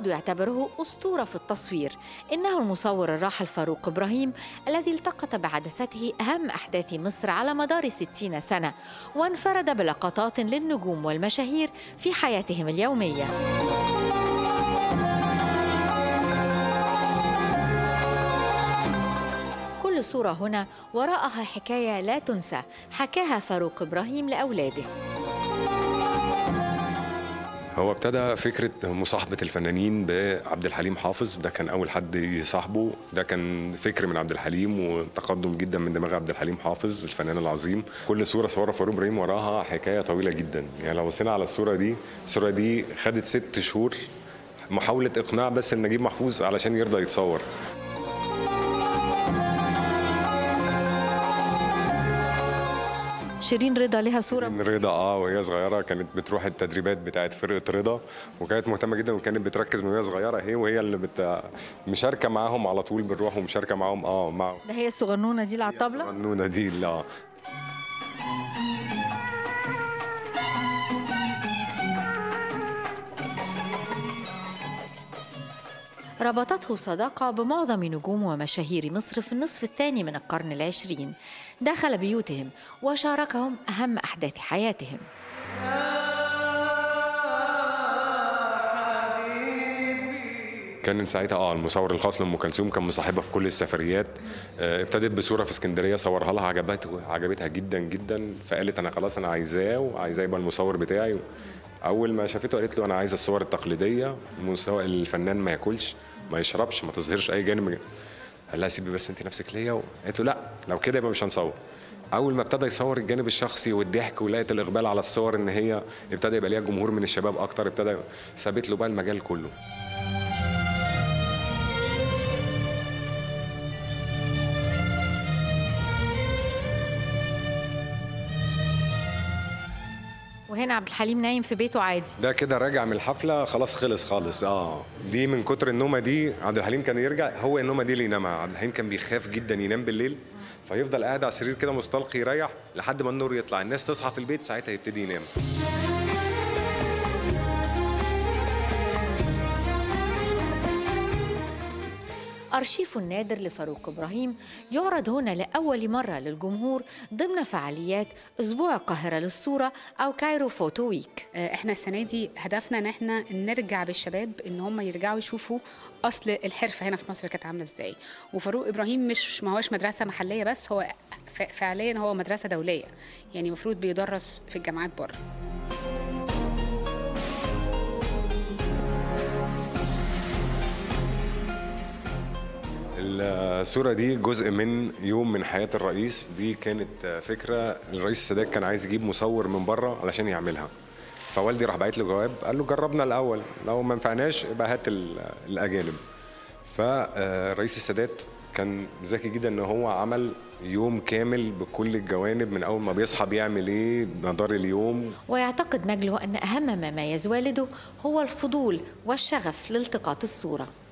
البعض يعتبره أسطورة في التصوير إنه المصور الراحل فاروق إبراهيم الذي التقط بعدسته أهم أحداث مصر على مدار 60 سنة وانفرد بلقطات للنجوم والمشاهير في حياتهم اليومية كل صورة هنا وراءها حكاية لا تنسى حكاها فاروق إبراهيم لأولاده هو ابتدى فكرة مصاحبة الفنانين بعبد الحليم حافظ ده كان أول حد يصاحبه ده كان فكر من عبد الحليم وتقدم جدا من دماغ عبد الحليم حافظ الفنان العظيم كل صورة صورها فاروق إبراهيم وراها حكاية طويلة جدا يعني لو بصينا على الصورة دي الصورة دي خدت ست شهور محاولة إقناع بس نجيب محفوظ علشان يرضى يتصور شيرين رضا لها صورة من رضا اه وهي صغيره كانت بتروح التدريبات بتاعت فرقه رضا وكانت مهتمه جدا وكانت بتركز من وهي صغيره هي وهي اللي بت... مشاركه معاهم على طول بنروح ومشاركه معاهم اه مع ده هي الصغنونة دي اللي على الطبلة النونه دي لا ربطته صداقة بمعظم نجوم ومشاهير مصر في النصف الثاني من القرن العشرين دخل بيوتهم وشاركهم أهم أحداث حياتهم كان ساعتها اه المصور الخاص لام كلثوم كان مصاحبها في كل السفريات آه، ابتدت بصوره في اسكندريه صورها لها عجبته عجبتها جدا جدا فقالت انا خلاص انا عايزاه وعايزاه يبقى المصور بتاعي اول ما شافته قالت له انا عايزه الصور التقليديه مستوى الفنان ما ياكلش ما يشربش ما تظهرش اي جانب قال لها سيبي بس انت نفسك ليا قالت له لا لو كده يبقى مش هنصور اول ما ابتدى يصور الجانب الشخصي والضحك ولقيت الاقبال على الصور ان هي ابتدى يبقى ليها جمهور من الشباب اكتر ابتدى سابت له بقى المجال كله وهنا عبد الحليم نايم في بيته عادي ده كده راجع من الحفله خلاص خلص خالص اه دي من كتر النومه دي عبد الحليم كان يرجع هو النومه دي اللي ينامها عبد الحليم كان بيخاف جدا ينام بالليل فيفضل قاعد على السرير كده مستلقي يريح لحد ما النور يطلع الناس تصحى في البيت ساعتها يبتدي ينام أرشيف النادر لفاروق إبراهيم يعرض هنا لأول مرة للجمهور ضمن فعاليات أسبوع القاهرة للصورة أو كايرو فوتو ويك آه، احنا السنه دي هدفنا ان احنا نرجع بالشباب ان هم يرجعوا يشوفوا اصل الحرفه هنا في مصر كانت عامله ازاي وفاروق ابراهيم مش ما هوش مدرسه محليه بس هو ف- فعليا هو مدرسه دوليه يعني المفروض بيدرس في الجامعات بره الصورة دي جزء من يوم من حياة الرئيس دي كانت فكرة الرئيس السادات كان عايز يجيب مصور من بره علشان يعملها فوالدي راح باعت له جواب قال له جربنا الأول لو ما نفعناش يبقى هات ال- الأجانب فرئيس السادات كان ذكي جدا ان هو عمل يوم كامل بكل الجوانب من اول ما بيصحى بيعمل ايه مدار اليوم ويعتقد نجله أن أهم ما ميز والده هو الفضول والشغف لالتقاط الصورة